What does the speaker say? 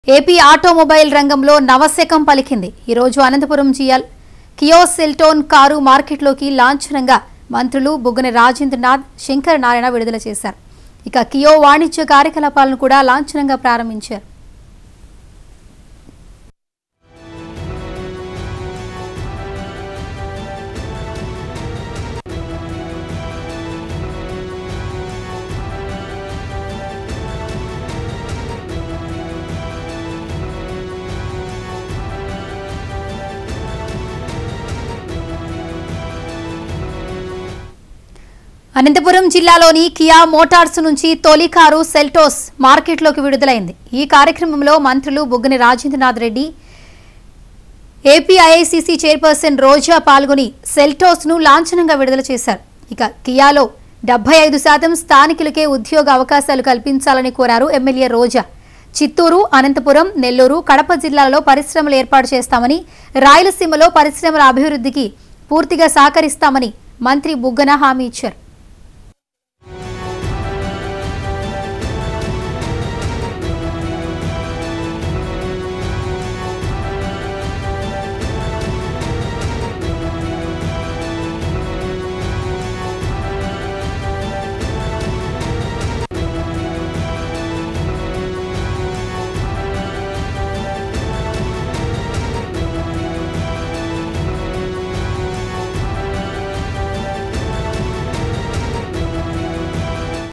AP automobile రంగంలో నవశకం పలికింది ఈరోజు అనంతపురం జియాల్ కియో సెల్టోన్ కారు మార్కెట్లోకి లాంఛనంగా మంత్రులు బుగ్గన రాజేంద్రనాథ్ శంకర్ నారాయణ విడుదల చేశారు ఇక కియో వాణిజ్య కార్యకలాపాలను కూడా లాంఛనంగా ప్రారంభించారు అనంతపురం జిల్లాలోని కియా మోటార్స్ నుంచి తొలి కారు సెల్టోస్ మార్కెట్లోకి విడుదలైంది ఈ కార్యక్రమంలో మంత్రులు బుగ్గని రాజేంద్రనాథ్ రెడ్డి ఏపీఐఐసిసి చైర్పర్సన్ రోజా పాల్గొని సెల్టోస్ ను లాంఛనంగా విడుదల చేశారు ఇక కియాలో డెబ్బై ఐదు శాతం స్థానికులకే ఉద్యోగ అవకాశాలు కల్పించాలని కోరారు ఎమ్మెల్యే రోజా చిత్తూరు అనంతపురం నెల్లూరు కడప జిల్లాలలో పరిశ్రమలు ఏర్పాటు చేస్తామని రాయలసీమలో పరిశ్రమల అభివృద్ధికి పూర్తిగా సహకరిస్తామని మంత్రి బుగ్గన హామీ ఇచ్చారు